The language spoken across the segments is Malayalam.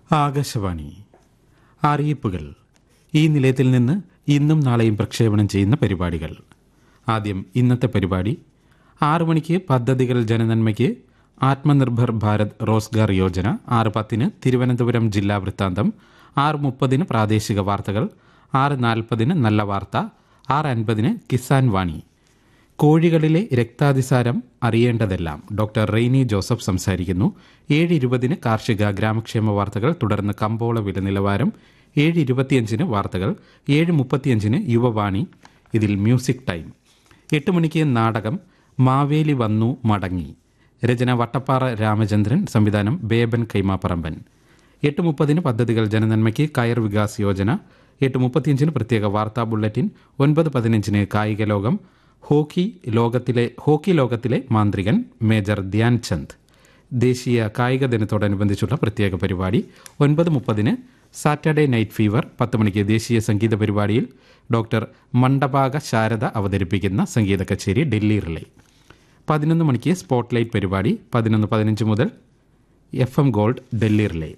ആകാശവാണി അറിയിപ്പുകൾ ഈ നിലയത്തിൽ നിന്ന് ഇന്നും നാളെയും പ്രക്ഷേപണം ചെയ്യുന്ന പരിപാടികൾ ആദ്യം ഇന്നത്തെ പരിപാടി ആറു മണിക്ക് പദ്ധതികൾ ജനനന്മയ്ക്ക് ആത്മനിർഭർ ഭാരത് റോസ്ഗാർ യോജന ആറ് പത്തിന് തിരുവനന്തപുരം ജില്ലാ വൃത്താന്തം ആറ് മുപ്പതിന് പ്രാദേശിക വാർത്തകൾ ആറ് നാൽപ്പതിന് നല്ല വാർത്ത ആറ് അൻപതിന് കിസാൻ വാണി കോഴികളിലെ രക്താതിസാരം അറിയേണ്ടതെല്ലാം ഡോക്ടർ റെയ്നി ജോസഫ് സംസാരിക്കുന്നു ഏഴ് ഇരുപതിന് കാർഷിക ഗ്രാമക്ഷേമ വാർത്തകൾ തുടർന്ന് കമ്പോള വില നിലവാരം ഏഴ് ഇരുപത്തിയഞ്ചിന് വാർത്തകൾ ഏഴ് മുപ്പത്തിയഞ്ചിന് യുവവാണി ഇതിൽ മ്യൂസിക് ടൈം എട്ട് മണിക്ക് നാടകം മാവേലി വന്നു മടങ്ങി രചന വട്ടപ്പാറ രാമചന്ദ്രൻ സംവിധാനം ബേബൻ കൈമാപ്പറമ്പൻ എട്ട് മുപ്പതിന് പദ്ധതികൾ ജനനന്മയ്ക്ക് കയർ വികാസ് യോജന എട്ട് മുപ്പത്തിയഞ്ചിന് പ്രത്യേക വാർത്താ ബുള്ളറ്റിൻ ഒൻപത് പതിനഞ്ചിന് കായിക ലോകം ഹോക്കി ലോകത്തിലെ ഹോക്കി ലോകത്തിലെ മാന്ത്രികൻ മേജർ ധ്യാൻ ചന്ദ് ദേശീയ കായിക ദിനത്തോടനുബന്ധിച്ചുള്ള പ്രത്യേക പരിപാടി ഒൻപത് മുപ്പതിന് സാറ്റർഡേ നൈറ്റ് ഫീവർ പത്ത് മണിക്ക് ദേശീയ സംഗീത പരിപാടിയിൽ ഡോക്ടർ മണ്ഡപാക ശാരദ അവതരിപ്പിക്കുന്ന സംഗീത കച്ചേരി ഡൽഹി റിലേ പതിനൊന്ന് മണിക്ക് സ്പോട്ട്ലൈറ്റ് പരിപാടി പതിനൊന്ന് പതിനഞ്ച് മുതൽ F M gold Delhi relay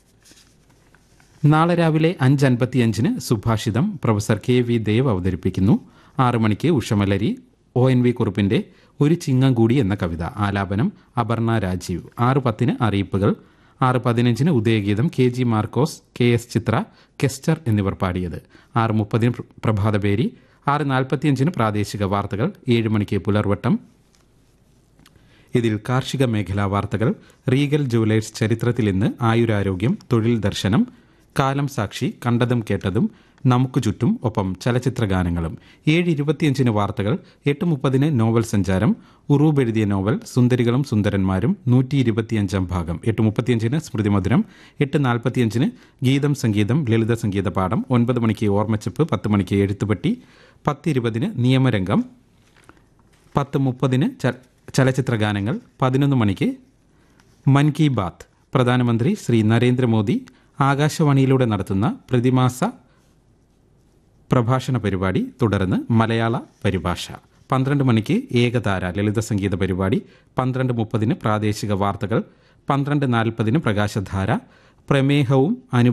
നാളെ രാവിലെ അഞ്ച് അൻപത്തിയഞ്ചിന് സുഭാഷിതം പ്രൊഫസർ കെ വി ദേവ് അവതരിപ്പിക്കുന്നു ആറ് മണിക്ക് ഉഷമലരി ഒ എൻ വി കുറുപ്പിന്റെ ഒരു ചിങ്ങം കൂടി എന്ന കവിത ആലാപനം അപർണ രാജീവ് ആറ് പത്തിന് അറിയിപ്പുകൾ ആറ് പതിനഞ്ചിന് ഉദയഗീതം K G Markose K S Chithra Kester എന്നിവർ പാടിയത് ആറ് മുപ്പതിന് പ്ര- പ്രഭാതപേരി ആറ് നാൽപ്പത്തിയഞ്ചിന് പ്രാദേശിക വാർത്തകൾ ഏഴ് മണിക്ക് പുലർവട്ടം ഇതിൽ കാർഷിക മേഖലാ വാർത്തകൾ റീഗൽ ജുവലേഴ്സ് ചരിത്രത്തിൽ ഇന്ന് ആയുരാരോഗ്യം തൊഴിൽ ദർശനം കാലം സാക്ഷി കണ്ടതും കേട്ടതും നമുക്ക് ചുറ്റും ഒപ്പം ചലച്ചിത്ര ഗാനങ്ങളും ഏഴ് ഇരുപത്തിയഞ്ചിന് വാർത്തകൾ എട്ട് മുപ്പതിന് നോവൽ സഞ്ചാരം ഉറൂബ് എഴുതിയ നോവൽ സുന്ദരികളും സുന്ദരന്മാരും നൂറ്റി ഇരുപത്തിയഞ്ചാം ഭാഗം എട്ട് മുപ്പത്തിയഞ്ചിന് സ്മൃതിമധുരം എട്ട് നാൽപ്പത്തിയഞ്ചിന് ഗീതം സംഗീതം ലളിത സംഗീത പാഠം ഒൻപത് മണിക്ക് ഓർമ്മച്ചപ്പ് പത്ത് മണിക്ക് എഴുത്തുപെട്ടി പത്ത് ഇരുപതിന് നിയമരംഗം പത്ത് മുപ്പതിന് ച- ചലച്ചിത്ര ഗാനങ്ങൾ പതിനൊന്ന് മണിക്ക് മൻ കി ബാത്ത് പ്രധാനമന്ത്രി ശ്രീ നരേന്ദ്രമോദി ആകാശവാണിയിലൂടെ നടത്തുന്ന പ്രതിമാസ പ്രഭാഷണ പരിപാടി തുടർന്ന് മലയാള പരിഭാഷ പന്ത്രണ്ട് മണിക്ക് ഏകതാര ലളിത സംഗീത പരിപാടി പന്ത്രണ്ട് മുപ്പതിന് പ്രാദേശിക വാർത്തകൾ പന്ത്രണ്ട് നാൽപ്പതിന് പ്രകാശധാര പ്രമേഹവും അനു